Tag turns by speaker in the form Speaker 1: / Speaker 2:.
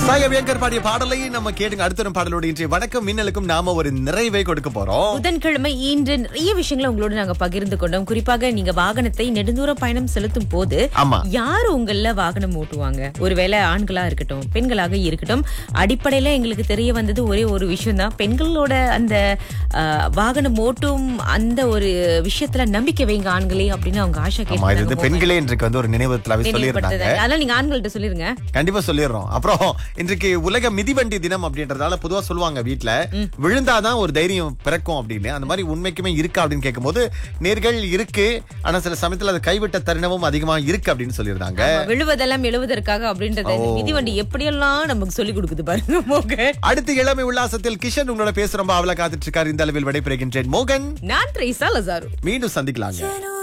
Speaker 1: சாய வேங்கர் பாடிய பாடலை நம்ம கேட்டுங்க அடுத்த ஒரு பாடலோட இன்றைய வணக்கம் மின்னலுக்கும் நாம ஒரு நிறைவை கொடுக்க போறோம்
Speaker 2: புதன்கிழமை இன்று நிறைய விஷயங்களை உங்களோட நாங்க பகிர்ந்து கொண்டோம் குறிப்பாக நீங்க வாகனத்தை நெடுந்தூர பயணம் செலுத்தும் போது
Speaker 1: ஆமா.
Speaker 2: யார் உங்கள வாகனம் ஓட்டுவாங்க ஒருவேளை ஆண்களா இருக்கட்டும் பெண்களாக இருக்கட்டும் அடிப்படையில எங்களுக்கு தெரிய வந்தது ஒரே ஒரு விஷயம் தான் பெண்களோட அந்த அஹ், வாகனம் ஓட்டும் அந்த ஒரு விஷயத்துல நம்பிக்கை வைங்க ஆண்களே அப்படின்னு அவங்க ஆஷா
Speaker 1: ஆமா இது வந்து
Speaker 2: கேட்டு
Speaker 1: பெண்களே இன்றைக்கு வந்து ஒரு நினைவுத்தலாவே சொல்லியிருந்தாங்க
Speaker 2: நினைவுபடுத்துது அதனால நீங்க ஆண்கள்ட்ட சொல்லிருங்க
Speaker 1: கண்டிப்பா சொல்லிடுறோம் அப்புறம் இன்றைக்கு உலக மிதிவண்டி தினம் அப்படின்றதால பொதுவா சொல்லுவாங்க வீட்ல விழுந்தாதான் ஒரு தைரியம் பிறக்கும் அப்படின்னு அந்த மாதிரி உண்மைக்குமே இருக்கா அப்படின்னு கேட்கும்போது நேர்கள் இருக்கு ஆனா சில சமயத்துல அதை கைவிட்ட தருணமும் அதிகமா இருக்கு அப்படின்னு சொல்லியிருந்தாங்க
Speaker 2: ஆமா, விழுவதெல்லாம் எழுவதற்காக அப்படின்றத இந்த மிதிவண்டி எப்படியெல்லாம் நமக்கு சொல்லி கொடுக்குது பாருங்க மோகன்
Speaker 1: அடுத்து இளமை உல்லாசத்தில் கிஷன் உங்களோட பேச ரொம்ப அவளை காத்துட்டு இருக்காரு இந்த அளவில் விடைபெறுகின்றேன் மோகன்
Speaker 2: நான் த்ரேசா லசாரு
Speaker 1: மீண்டும் சந்திக்கலாங்க